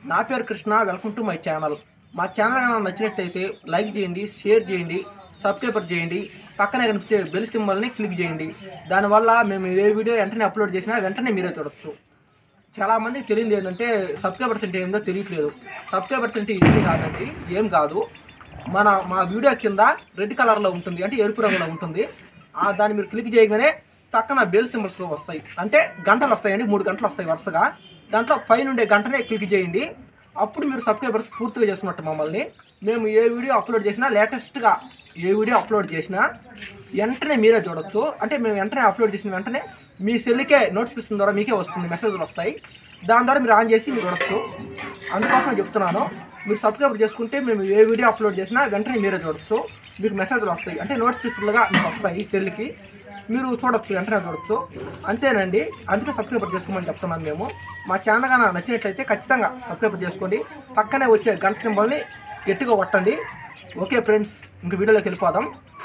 నా పేరు Krishna welcome to my channel మా ఛానల్ కనుక నచ్చినట్టయితే లైక్ చేయండి షేర్ చేయండి సబ్స్క్రైబర్ చేయండి పక్కనే కనిపించే బెల్ సింబల్ని క్లిక్ చేయండి దానివల్ల మేము ఏ వీడియో వెంటనే అప్లోడ్ చేసినా వెంటనే మీరే చూడొచ్చు చాలా మందికి తెలియదు ఏంటంటే సబ్స్క్రైబర్స్ అంటే ఏందో తెలియట్లేదు సబ్స్క్రైబర్స్ అంటే ఇది కాదండి ఏం కాదు మన మా వీడియో కింద రెడ్ కలర్లో ఉంటుంది అంటే ఎరుపు రంగులో ఉంటుంది ఆ దాన్ని మీరు క్లిక్ చేయగానే పక్కన బెల్ సింబల్స్ వస్తాయి అంటే గంటలు వస్తాయండి మూడు గంటలు వస్తాయి వరుసగా దాంట్లో పైన ఉండే గంటనే క్లిక్ చేయండి అప్పుడు మీరు సబ్స్క్రైబర్స్ పూర్తిగా చేసుకున్నట్టు మమ్మల్ని మేము ఏ వీడియో అప్లోడ్ చేసినా లేటెస్ట్గా ఏ వీడియో అప్లోడ్ చేసినా వెంటనే మీరే చూడొచ్చు అంటే మేము వెంటనే అప్లోడ్ చేసిన వెంటనే మీ సెల్కే నోటిఫికేషన్ ద్వారా మీకే వస్తుంది మెసేజ్లు వస్తాయి దాని ద్వారా మీరు ఆన్ చేసి మీరు చూడొచ్చు అందుకోసం చెప్తున్నాను మీరు సబ్స్క్రైబ్ చేసుకుంటే మేము ఏ వీడియో అప్లోడ్ చేసినా వెంటనే మీరే చూడొచ్చు మీకు మెసేజ్లు వస్తాయి అంటే నోటిఫికేషన్లుగా మీకు వస్తాయి సెల్కి మీరు చూడొచ్చు వెంటనే చూడొచ్చు అంతేనండి అందుకే సబ్స్క్రైబర్ చేసుకోమని చెప్తున్నాను మేము మా ఛానల్ కనుక నచ్చినట్లయితే ఖచ్చితంగా సబ్స్క్రైబర్ చేసుకోండి పక్కనే వచ్చే గంట సింబల్ని గట్టిగా కొట్టండి ఓకే ఫ్రెండ్స్ ఇంక వీడియోలోకి వెళ్ళిపోదాం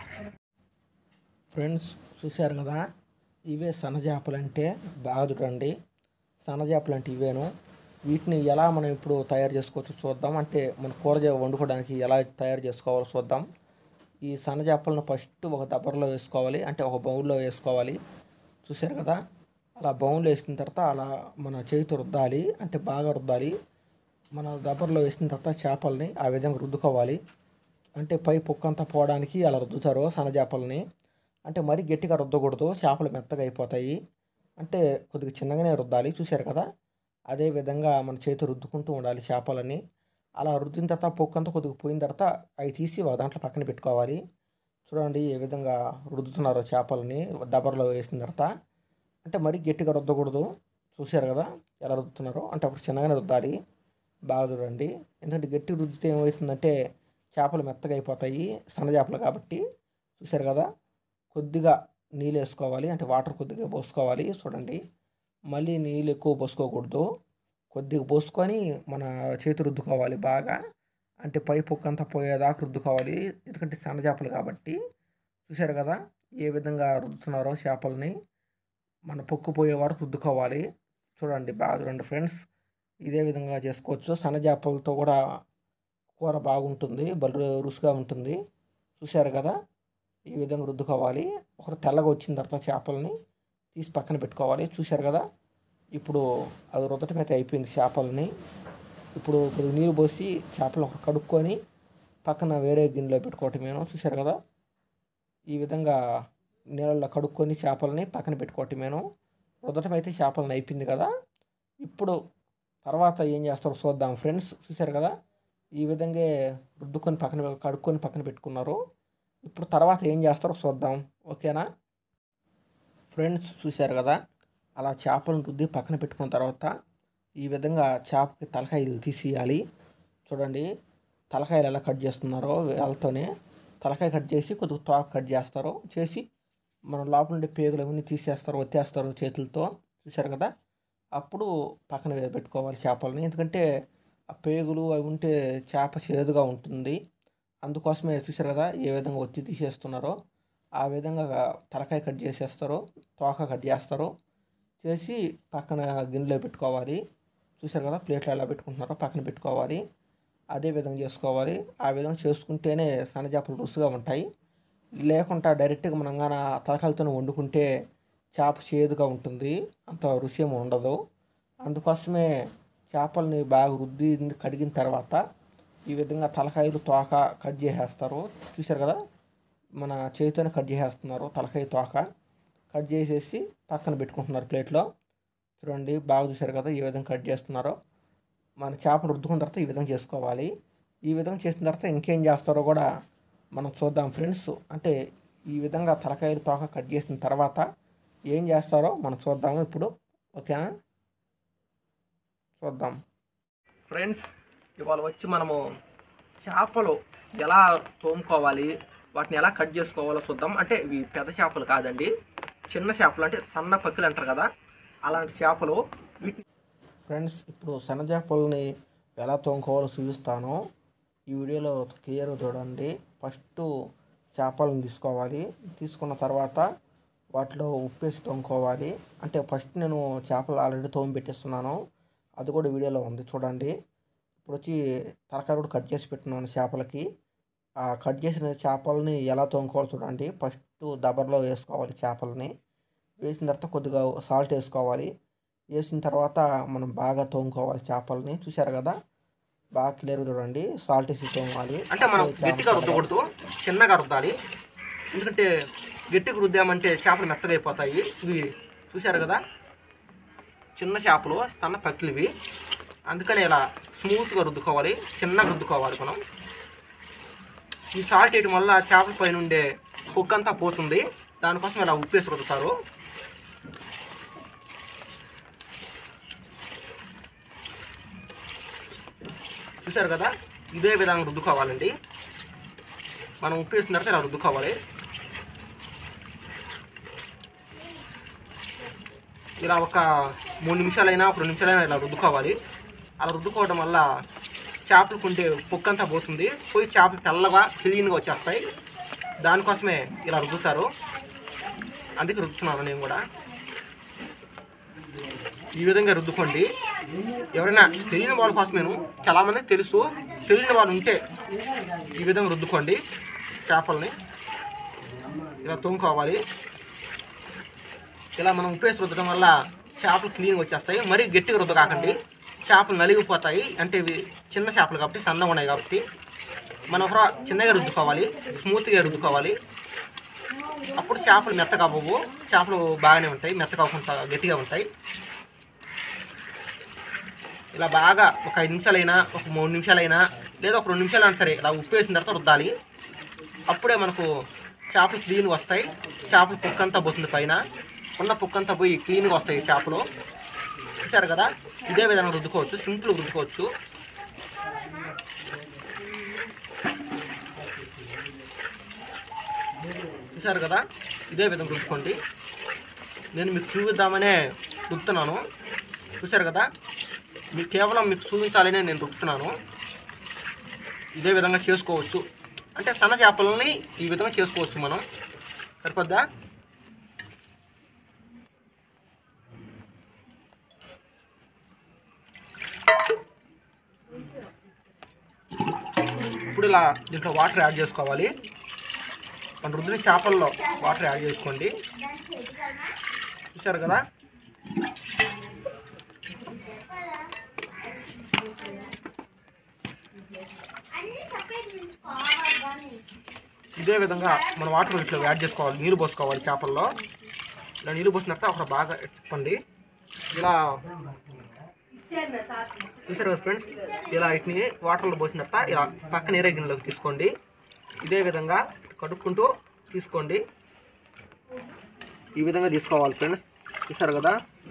ఫ్రెండ్స్ చూశారు కదా ఇవే సన్నజాపలు అంటే బాగా చూడండి సన్నజాపలు అంటే ఇవేను వీటిని ఎలా మనం ఇప్పుడు తయారు చేసుకోవచ్చు చూద్దాం అంటే మన కూర చే- వండుకోవడానికి ఎలా తయారు చేసుకోవాలో చూద్దాం ఈ సన్నజాపలను ఫస్ట్ ఒక దబ్బరలో వేసుకోవాలి అంటే ఒక బౌల్లో వేసుకోవాలి చూశారు కదా అలా బౌల్లో వేసిన తర్వాత అలా మన చేతితో రుద్దాలి అంటే బాగా రుద్దాలి మన దబ్బరలో వేసిన తర్వాత చేపల్ని ఆ విధంగా రుద్దుకోవాలి అంటే పై పొక్కంతా పోవడానికి అలా రుద్దుతారు సన్నజాపల్ని అంటే మరీ గట్టిగా రుద్దకూడదు చేపలు మెత్తగా అయిపోతాయి అంటే కొద్దిగా చిన్నగానే రుద్దాలి చూశారు కదా అదే విధంగా మన చేతి రుద్దుకుంటూ ఉండాలి చేపలని అలా రుద్దిన తర్వాత పొక్కంతా కొద్దిగా పోయిన తర్వాత అవి తీసి ఒక దాంట్లో పక్కన పెట్టుకోవాలి చూడండి ఏ విధంగా రుద్దుతున్నారో చేపలని దబర్లో వేసిన తర్వాత అంటే మరీ గట్టిగా రుద్దకూడదు చూశారు కదా ఎలా రుద్దుతున్నారో అంటే అప్పుడు చిన్నగానే రుద్దాలి బాగా చూడండి ఎందుకంటే గట్టి రుద్దితే ఏమవుతుందంటే చేపలు మెత్తగా అయిపోతాయి సన్న చేపలు కాబట్టి చూశారు కదా కొద్దిగా నీళ్ళు వేసుకోవాలి అంటే వాటర్ కొద్దిగా పోసుకోవాలి చూడండి మళ్ళీ నీళ్ళు ఎక్కువ పోసుకోకూడదు కొద్దిగా పోసుకొని మన చేతి రుద్దుకోవాలి బాగా అంటే పై పొక్కు అంతా పోయేదాకా రుద్దుకోవాలి ఎందుకంటే సన్న చేపలు కాబట్టి చూశారు కదా ఏ విధంగా రుద్దుతున్నారో చేపల్ని మన పొక్కు పోయే వరకు రుద్దుకోవాలి చూడండి బాగా చూడండి ఫ్రెండ్స్ ఇదే విధంగా చేసుకోవచ్చు సన్న చేపలతో కూడా కూర బాగుంటుంది బలు రుచిగా ఉంటుంది చూశారు కదా ఈ విధంగా రుద్దుకోవాలి ఒక తెల్లగా వచ్చిన తర్వాత చేపలని తీసి పక్కన పెట్టుకోవాలి చూశారు కదా ఇప్పుడు అది రుద్దటం అయితే అయిపోయింది చేపలని ఇప్పుడు కొద్దిగా నీళ్ళు పోసి చేపలను ఒక కడుక్కొని పక్కన వేరే గిన్నెలో పెట్టుకోవటమేనో చూశారు కదా ఈ విధంగా నీళ్ళల్లో కడుక్కొని చేపలని పక్కన పెట్టుకోవటమేనో రుద్దటం అయితే చేపలను అయిపోయింది కదా ఇప్పుడు తర్వాత ఏం చేస్తారో చూద్దాం ఫ్రెండ్స్ చూశారు కదా ఈ విధంగా రుద్దుకొని పక్కన కడుక్కొని పక్కన పెట్టుకున్నారు ఇప్పుడు తర్వాత ఏం చేస్తారో చూద్దాం ఓకేనా ఫ్రెండ్స్ చూశారు కదా అలా చేపలను రుద్ది పక్కన పెట్టుకున్న తర్వాత ఈ విధంగా చేపకి తలకాయలు తీసేయాలి చూడండి తలకాయలు ఎలా కట్ చేస్తున్నారో వేళ్ళతోనే తలకాయ కట్ చేసి కొద్దిగా తోక కట్ చేస్తారు చేసి మన లోపల ఉండే పేగులు అవన్నీ తీసేస్తారు వచ్చేస్తారు చేతులతో చూశారు కదా అప్పుడు పక్కన వే- పెట్టుకోవాలి చేపలని ఎందుకంటే ఆ పేగులు అవి ఉంటే చేప చేదుగా ఉంటుంది అందుకోసమే చూశారు కదా ఏ విధంగా ఒత్తి తీసేస్తున్నారో ఆ విధంగా తలకాయ కట్ చేసేస్తారు తోక కట్ చేస్తారు చేసి పక్కన గిన్నెలో పెట్టుకోవాలి చూశారు కదా ప్లేట్లో ఎలా పెట్టుకుంటున్నారో పక్కన పెట్టుకోవాలి అదే విధంగా చేసుకోవాలి ఆ విధంగా చేసుకుంటేనే సన్నజాపలు రుచిగా ఉంటాయి లేకుండా డైరెక్ట్గా మనం గాన తలకాయలతో వండుకుంటే చేప చేదుగా ఉంటుంది అంత రుచి ఏమి ఉండదు అందుకోసమే చేపల్ని బాగా రుద్ది కడిగిన తర్వాత ఈ విధంగా తలకాయలు తోక కట్ చేసేస్తారు చూశారు కదా మన చేతితోనే కట్ చేసేస్తున్నారు తలకాయ తోక కట్ చేసేసి పక్కన పెట్టుకుంటున్నారు ప్లేట్లో చూడండి బాగా చూశారు కదా ఈ విధంగా కట్ చేస్తున్నారో మన చేపలు రుద్దుకున్న తర్వాత ఈ విధంగా చేసుకోవాలి ఈ విధంగా చేసిన తర్వాత ఇంకేం చేస్తారో కూడా మనం చూద్దాం ఫ్రెండ్స్ అంటే ఈ విధంగా తలకాయలు తోక కట్ చేసిన తర్వాత ఏం చేస్తారో మనం చూద్దాము ఇప్పుడు ఓకేనా చూద్దాం ఫ్రెండ్స్ ఇవాళ వచ్చి మనము చేపలు ఎలా తోముకోవాలి వాటిని ఎలా కట్ చేసుకోవాలో చూద్దాం అంటే ఇవి పెద్ద చేపలు కాదండి చిన్న చేపలు అంటే సన్న పక్కులు అంటారు కదా అలాంటి చేపలు వీటిని ఫ్రెండ్స్ ఇప్పుడు సన్న చేపలని ఎలా తోముకోవాలో చూపిస్తాను ఈ వీడియోలో క్లియర్గా చూడండి ఫస్ట్ చేపలను తీసుకోవాలి తీసుకున్న తర్వాత వాటిలో ఉప్పేసి తోముకోవాలి అంటే ఫస్ట్ నేను చేపలు ఆల్రెడీ తోమి పెట్టేస్తున్నాను అది కూడా వీడియోలో ఉంది చూడండి ఇప్పుడు వచ్చి తలకాయ కూడా కట్ చేసి పెట్టున్నాను చేపలకి ఆ కట్ చేసిన చేపలని ఎలా తోముకోవాలి చూడండి ఫస్ట్ దబర్లో వేసుకోవాలి చేపలని వేసిన తర్వాత కొద్దిగా సాల్ట్ వేసుకోవాలి వేసిన తర్వాత మనం బాగా తోముకోవాలి చేపలని చూసారు కదా బాగా క్లియర్ చూడండి సాల్ట్ వేసి తోమాలి అంటే మనం చేపలు గట్టిగా రుద్దకూడదు చిన్నగా రుద్దాలి ఎందుకంటే గట్టిగా రుద్దామంటే చేపలు మెత్తగా అయిపోతాయి ఇవి చూశారు కదా చిన్న చేపలు సన్న పక్కిలు ఇవి అందుకని ఇలా స్మూత్గా రుద్దుకోవాలి చిన్నగా రుద్దుకోవాలి మనం ఈ సాల్ట్ వేయడం వల్ల చేపల పైన ఉండే కుక్కంతా పోతుంది దానికోసం ఇలా ఉప్పేసి రుద్దుతారు చూశారు కదా ఇదే విధంగా రుద్దుకోవాలండి మనం ఉప్పు వేసిన తర్వాత ఇలా రుద్దుకోవాలి ఇలా ఒక మూడు నిమిషాలైనా ఒక రెండు నిమిషాలైనా ఇలా రుద్దుకోవాలి అలా రుద్దుకోవడం వల్ల చేపలకు ఉండే పొక్కంతా పోతుంది పోయి చేపలు తెల్లగా క్లీన్గా వచ్చేస్తాయి దానికోసమే ఇలా రుద్దుతారు అందుకే రుద్దుతున్నాను నేను కూడా ఈ విధంగా రుద్దుకోండి ఎవరైనా తెలియని వాళ్ళ కోసమేను చాలామంది తెలుసు తెలియని వాళ్ళు ఉంటే ఈ విధంగా రుద్దుకోండి చేపల్ని ఇలా తోముకోవాలి ఇలా మనం ఉప్పేసి రుద్దడం వల్ల చేపలు క్లీన్గా వచ్చేస్తాయి మరీ గట్టిగా రుద్ద కాకండి చేపలు నలిగిపోతాయి అంటే ఇవి చిన్న చేపలు కాబట్టి సన్నగా ఉన్నాయి కాబట్టి మనం ఒక చిన్నగా రుద్దుకోవాలి స్మూత్గా రుద్దుకోవాలి అప్పుడు చేపలు మెత్తగా అవ్వవు చేపలు బాగానే ఉంటాయి మెత్తగా అవ్వకుండా గట్టిగా ఉంటాయి ఇలా బాగా ఒక ఐదు నిమిషాలైనా ఒక మూడు నిమిషాలైనా లేదా ఒక రెండు నిమిషాలైనా సరే ఇలా ఉప్పు వేసిన తర్వాత రుద్దాలి అప్పుడే మనకు చేపలు క్లీన్గా వస్తాయి చేపలు పుక్కంతా పోతుంది పైన ఉన్న పుక్కంతా పోయి క్లీన్గా వస్తాయి చేపలు చూసారు కదా ఇదే విధంగా రుద్దుకోవచ్చు సింపుల్ రుద్దుకోవచ్చు చూసారు కదా ఇదే విధంగా రుద్దుకోండి నేను మీకు చూపిద్దామనే రుద్దుతున్నాను చూసారు కదా మీకు కేవలం మీకు చూపించాలనే నేను రుద్దుతున్నాను ఇదే విధంగా చేసుకోవచ్చు అంటే సన్న చేపలని ఈ విధంగా చేసుకోవచ్చు మనం సరిపోద్దా ఇప్పుడు ఇలా దీంట్లో వాటర్ యాడ్ చేసుకోవాలి మన రుద్దిన చేపల్లో వాటర్ యాడ్ చేసుకోండి చూసారు కదా ఇదే విధంగా మన వాటర్ ఇట్లా యాడ్ చేసుకోవాలి నీళ్ళు పోసుకోవాలి చేపల్లో ఇలా నీళ్ళు పోసిన తర్వాత అక్కడ బాగా తిప్పండి ఇలా చూసారు కదా ఫ్రెండ్స్ ఇలా వీటిని వాటర్లో పోసిన తర్వాత ఇలా పక్కన ఏరే గిన్నెలోకి తీసుకోండి ఇదే విధంగా కడుక్కుంటూ తీసుకోండి ఈ విధంగా తీసుకోవాలి ఫ్రెండ్స్ చూసారు కదా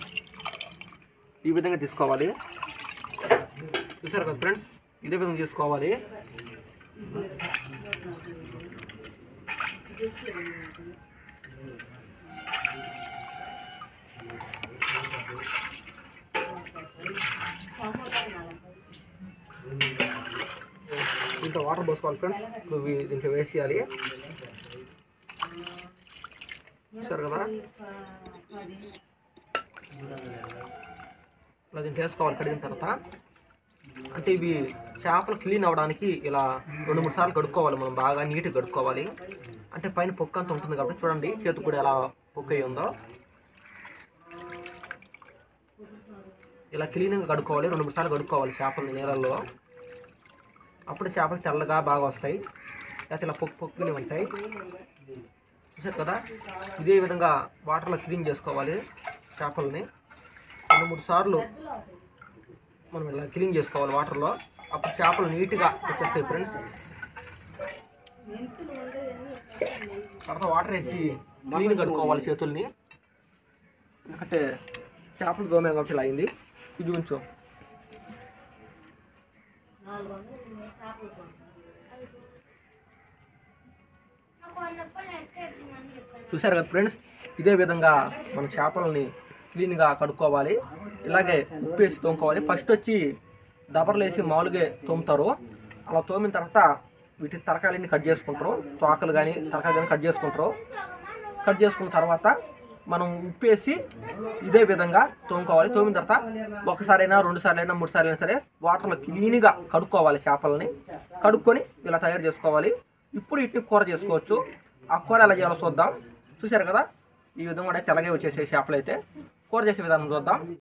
ఈ విధంగా తీసుకోవాలి చూసారు కదా ఫ్రెండ్స్ ఇదే విధంగా తీసుకోవాలి దీంట్లో వాటర్ పోసుకోవాలి ఫ్రెండ్స్ ఇప్పుడు ఇవి దీంట్లో వేసేయాలి చూసారు కదా ఇలా దీంట్లో వేసుకోవాలి కడిగిన తర్వాత అంటే ఇవి చేపలు క్లీన్ అవ్వడానికి ఇలా రెండు మూడు సార్లు కడుక్కోవాలి మనం బాగా నీట్గా కడుక్కోవాలి అంటే పైన పొక్క అంత ఉంటుంది కాబట్టి చూడండి చేతికి కూడా ఎలా పొక్క అయి ఉందో ఇలా క్లీన్గా కడుక్కోవాలి రెండు మూడు సార్లు కడుక్కోవాలి చేపలని నీళ్ళల్లో అప్పుడు చేపలు తెల్లగా బాగా వస్తాయి లేకపోతే ఇలా పొక్కు పొక్కుని ఉంటాయి చూసారు కదా ఇదే విధంగా వాటర్లో క్లీన్ చేసుకోవాలి చేపలని రెండు మూడు సార్లు మనం ఇలా క్లీన్ చేసుకోవాలి వాటర్లో అప్పుడు చేపలు నీట్గా వచ్చేస్తాయి ఫ్రెండ్స్ తర్వాత వాటర్ వేసి క్లీన్ కడుక్కోవాలి చేతుల్ని ఎందుకంటే చేపలు దోమే కాబట్టి ఇలా అయింది ఇది ఉంచు చూసారు కదా ఫ్రెండ్స్ ఇదే విధంగా మన చేపలని క్లీన్గా కడుక్కోవాలి ఇలాగే ఉప్పు వేసి తోముకోవాలి ఫస్ట్ వచ్చి దబర్లు వేసి మామూలుగా తోముతారు అలా తోమిన తర్వాత వీటి తలకాయలన్నీ కట్ చేసుకుంటారు తోకలు కానీ తలకాయలు కానీ కట్ చేసుకుంటారు కట్ చేసుకున్న తర్వాత మనం ఉప్పేసి ఇదే విధంగా తోముకోవాలి తోమిన తర్వాత ఒకసారైనా రెండు సార్లు అయినా మూడు సార్లు అయినా సరే వాటర్లో క్లీన్గా కడుక్కోవాలి చేపలని కడుక్కొని ఇలా తయారు చేసుకోవాలి ఇప్పుడు వీటిని కూర చేసుకోవచ్చు ఆ కూర ఎలా చేయాలో చూద్దాం చూశారు కదా ఈ విధంగా కూడా తెల్లగా వచ్చేసే చేపలు అయితే కూర చేసే విధానం చూద్దాం